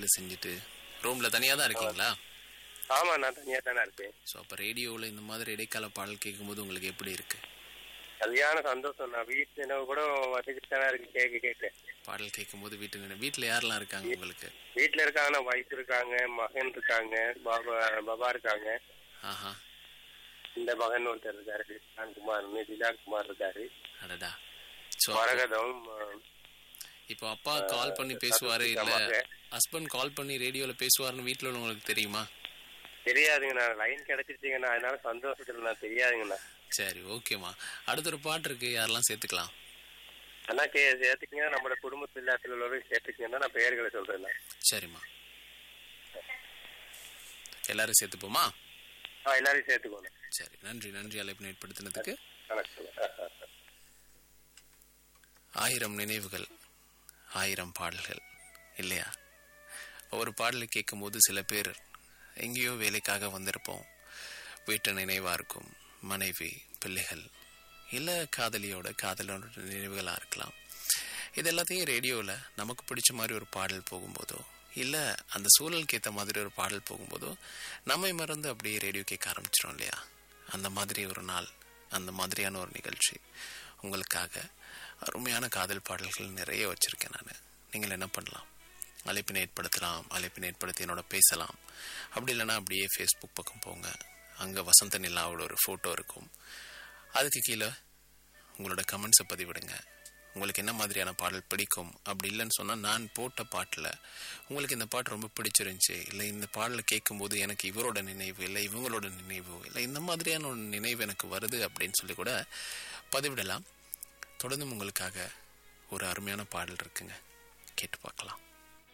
செஞ்சுட்டு ரூம்ல தனியா தான் இருக்கீங்களா ஆமா நான் தனியா தானே இருப்பேன் ஸோ அப்போ ரேடியோவில் இந்த மாதிரி இடைக்கால பாடல் கேட்கும்போது உங்களுக்கு எப்படி இருக்கு சரியான சந்தோஷம் நான் வீட்டு நினைவு கூட வந்துட்டு தானே இருக்கு கேட்க கேட்க பாடல் கேட்கும்போது வீட்டு நினை வீட்டில் யாரெல்லாம் இருக்காங்க உங்களுக்கு வீட்டுல இருக்காங்க வைஃப் இருக்காங்க மகன் இருக்காங்க பாபா பாபா இருக்காங்க ஆஹா இந்த மகன் ஒருத்தர் இருக்காரு திலான் குமார்னு திலான் குமார் இருக்காரு அடடா ஸோ மரகதம் இப்போ அப்பா கால் பண்ணி பேசுவாரு இல்ல ஆமாங்க. ஹஸ்பண்ட் கால் பண்ணி ரேடியோல பேசுவாருன்னு வீட்டில் உள்ளவங்களுக்கு தெரியுமா தெரியாதுங்கண்ணா லைன் கிடைச்சிருச்சுங்கண்ணா அதனால சந்தோஷத்துல நான் தெரியாதுங்கண்ணா சரி ஓகேம்மா அடுத்த ஒரு பாட்டு இருக்கு யாரெல்லாம் சேர்த்துக்கலாம் அண்ணா கே சேர்த்துக்கீங்கன்னா நம்மளோட குடும்பத்தில் எல்லாத்துல உள்ளவரையும் சேர்த்துக்கீங்கன்னா நான் பெயர்களை சொல்றேன் சரிம்மா எல்லாரும் சேர்த்துப்போமா ஆ எல்லாரையும் சேர்த்துக்கோங்க சரி நன்றி நன்றி அழைப்பு ஏற்படுத்தினதுக்கு வணக்கம் ஆயிரம் நினைவுகள் ஆயிரம் பாடல்கள் இல்லையா ஒவ்வொரு பாடலை கேட்கும்போது சில பேர் எங்கேயோ வேலைக்காக வந்திருப்போம் வீட்டு நினைவாக இருக்கும் மனைவி பிள்ளைகள் இல்லை காதலியோட காதலோட நினைவுகளாக இருக்கலாம் இது எல்லாத்தையும் ரேடியோவில் நமக்கு பிடிச்ச மாதிரி ஒரு பாடல் போகும்போதோ இல்லை அந்த சூழலுக்கு ஏற்ற மாதிரி ஒரு பாடல் போகும்போதோ நம்மை மறந்து அப்படியே ரேடியோ கேட்க ஆரம்பிச்சிடும் இல்லையா அந்த மாதிரி ஒரு நாள் அந்த மாதிரியான ஒரு நிகழ்ச்சி உங்களுக்காக அருமையான காதல் பாடல்கள் நிறைய வச்சுருக்கேன் நான் நீங்கள் என்ன பண்ணலாம் அழைப்பினை ஏற்படுத்தலாம் அழைப்பினை ஏற்படுத்தி என்னோட பேசலாம் அப்படி இல்லைன்னா அப்படியே ஃபேஸ்புக் பக்கம் போங்க அங்கே வசந்த நிலாவோட ஒரு ஃபோட்டோ இருக்கும் அதுக்கு கீழே உங்களோட கமெண்ட்ஸை பதிவிடுங்க உங்களுக்கு என்ன மாதிரியான பாடல் பிடிக்கும் அப்படி இல்லைன்னு சொன்னால் நான் போட்ட பாட்டில் உங்களுக்கு இந்த பாட்டு ரொம்ப பிடிச்சிருந்துச்சு இல்லை இந்த பாடலை கேட்கும்போது எனக்கு இவரோட நினைவு இல்லை இவங்களோட நினைவு இல்லை இந்த மாதிரியான ஒரு நினைவு எனக்கு வருது அப்படின்னு சொல்லி கூட பதிவிடலாம் தொடர்ந்து உங்களுக்காக ஒரு அருமையான பாடல் இருக்குங்க கேட்டு பார்க்கலாம்